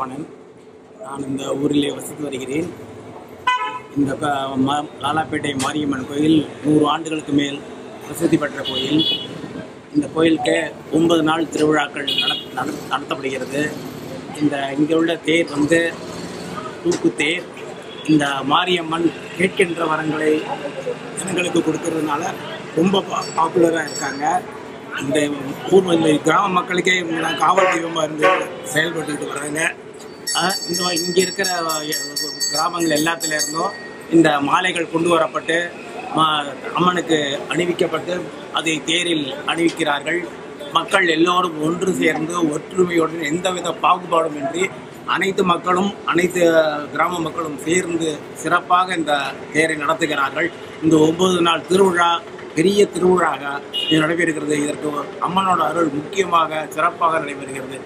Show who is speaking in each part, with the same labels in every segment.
Speaker 1: மணவாளன் நான் இந்த ஊரிலே வசித்து வருகிறேன் இந்த க- ம- லாலாப்பேட்டை மாரியம்மன் கோயில் நூறு ஆண்டுகளுக்கு மேல் பிரசித்தி பெற்ற கோயில் இந்த கோயிலுக்கு ஒன்பது நாள் திருவிழாக்கள் நட நட- நடத்தப்படுகிறது இந்த இங்கே உள்ள தேர் வந்து தூக்கு தேர் இந்த மாரியம்மன் கேட்கின்ற வரங்களை ஜனங்களுக்கு கொடுக்கறதுனால ரொம்ப பாப்புலராக இருக்காங்க இந்த ஊர் இந்த கிராம மக்களுக்கே இவங்க தான் காவல் தெய்வமாக இருந்து செயல்பட்டுக்கிட்டு வராங்க அஹ் இந்த இங்கே இருக்கிற அஹ், கிராமங்கள் எல்லாத்துல இருந்தும் இந்த மாலைகள் கொண்டு வரப்பட்டு மா- அம்மனுக்கு அணிவிக்கப்பட்டு அதை தேரில் அணிவிக்கிறார்கள் மக்கள் எல்லோரும் ஒன்று சேர்ந்து ஒற்றுமையுடன் எந்தவித பாகுபாடும் இன்றி அனைத்து மக்களும் அனைத்து கிராம மக்களும் சேர்ந்து சிறப்பாக இந்த தேரை நடத்துகிறார்கள் இந்த ஒன்பது நாள் திருவிழா பெரிய திருவிழாக இது நடைபெறுகிறது இதற்கு அம்மனோட அருள் முக்கியமாக சிறப்பாக நடைபெறுகிறது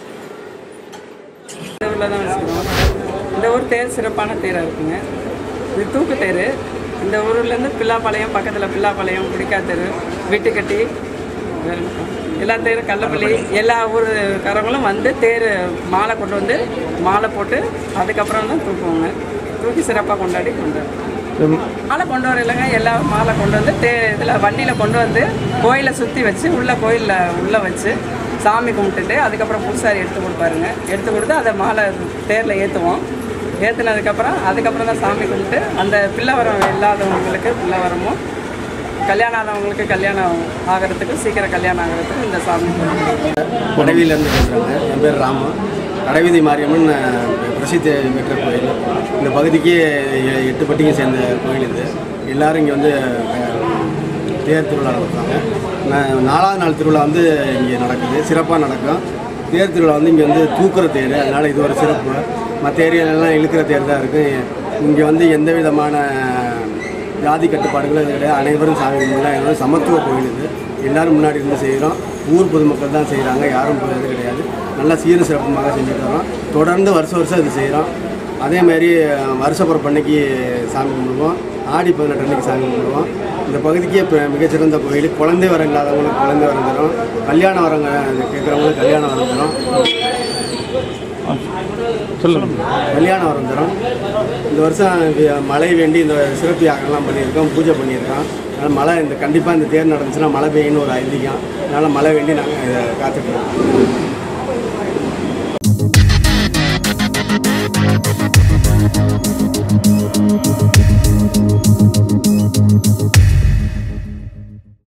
Speaker 2: இந்த ஊரில் தான் வச்சுக்கிறோம் இந்த ஊர் தேர் சிறப்பான தேராக இருக்குங்க இது தூக்கு தேர் இந்த ஊர்லேருந்து பில்லாப்பாளையம் பக்கத்தில் பில்லாப்பாளையம் குடிக்கா தெரு வீட்டுக்கட்டி எல்லா தேரும் கள்ளப்பள்ளி எல்லா ஊருக்காரங்களும் வந்து தேர் மாலை கொண்டு வந்து மாலை போட்டு அதுக்கப்புறம் தான் தூக்குவாங்க தூக்கி சிறப்பாக கொண்டாடி கொண்டு மாலை கொண்டு வர இல்லைங்க எல்லா மாலை கொண்டு வந்து தே இதில் வண்டியில் கொண்டு வந்து கோயிலை சுற்றி வச்சு உள்ள கோயிலில் உள்ளே வச்சு சாமி கும்பிட்டுட்டு அதுக்கப்புறம் பூசாரி எடுத்து கொடுப்பாருங்க எடுத்து கொடுத்து அதை மாலை தேரில் ஏற்றுவோம் ஏற்றுனதுக்கப்புறம் அதுக்கப்புறம் தான் சாமி கும்பிட்டு அந்த பிள்ளைவரம் இல்லாதவங்களுக்கு பிள்ளைவரமும் கல்யாணம் ஆனவங்களுக்கு கல்யாணம் ஆகிறதுக்கு சீக்கிரம் கல்யாணம் ஆகிறதுக்கு இந்த சாமி கும்பிடுவோம்.
Speaker 3: கடைவீதியிலேருந்து பேசுகிறேங்க என் பேர் ராமு கடைவீதி மாரியம்மன் அஹ், பிரசித்தி பெற்ற கோயில் இந்த பகுதிக்கு எ- எட்டு பட்டிங்க சேர்ந்த கோயில் இது எல்லாரும் இங்கே வந்து அஹ், தேர் திருவிழா நடத்துறாங்க நா- நாலாவது நாள் திருவிழா வந்து இங்கே நடக்குது சிறப்பாக நடக்கும் தேர் திருவிழா வந்து இங்கே வந்து தூக்குற தேர் அதனால் இது ஒரு சிறப்பு மற்ற ஏரியாலெல்லாம் இழுக்கிற தேர் தான் இருக்குது இங்கே வந்து எந்த விதமான ஜாதி கட்டுப்பாடுகளும் இது கிடையாது அனைவரும் சாமி கும்பிடலாம் இது வந்து சமத்துவ கோயில் இது எல்லாரும் முன்னாடி இருந்து செய்கிறோம் ஊர் பொதுமக்கள் தான் செய்கிறாங்க யாரும் இப்போ இது கிடையாது நல்லா சீர சிறப்புமாக செஞ்சுட்டு வரோம் தொடர்ந்து வருஷம் வருஷம் இது செய்கிறோம் அதே மாதிரி அஹ், வருஷப்பிறப்பு அன்னைக்கு சாமி கும்பிடுவோம் ஆடி பதினெட்டு அன்னைக்கு சாமி கும்பிடுவோம் இந்த பகுதிக்கு இப்போ மிகச்சிறந்த கோயில் குழந்தை வரம் இல்லாதவங்களுக்கு குழந்தை வரம் தரும் கல்யாண வரங்க கேட்குறவங்களுக்கு கல்யாண வரம் தரும் கல்யாணம் வரம் தரும் இந்த வருஷம் வி- மழை வேண்டி இந்த சிறப்பு யாகம்லாம் பண்ணியிருக்கோம் பூஜை பண்ணியிருக்கோம் அதனால் மழை இந்த கண்டிப்பாக இந்த தேர் நடந்துச்சுன்னா மழை பெய்யும்னு ஒரு ஐதீகம் அதனால் மழை வேண்டி நாங்கள் காத்துட்ருக்கோம்